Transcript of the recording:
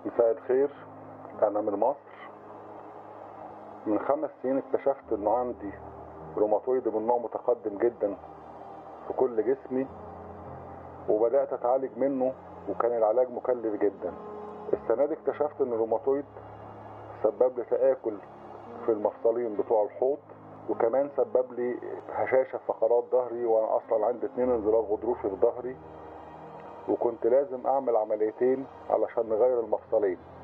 مساء الخير انا من مصر من خمس سنين اكتشفت انه عندي روماتويد من نوع متقدم جدا في كل جسمي وبدأت اتعالج منه وكان العلاج مكلف جدا السنة دي اكتشفت ان الروماتويد سبب لي تآكل في المفصلين بتوع الحوض وكمان سبب لي هشاشة في فقرات ظهري وانا اصلا عندي اتنين انزلاق غضروفي في ظهري وكنت لازم اعمل عمليتين علشان نغير المفصلين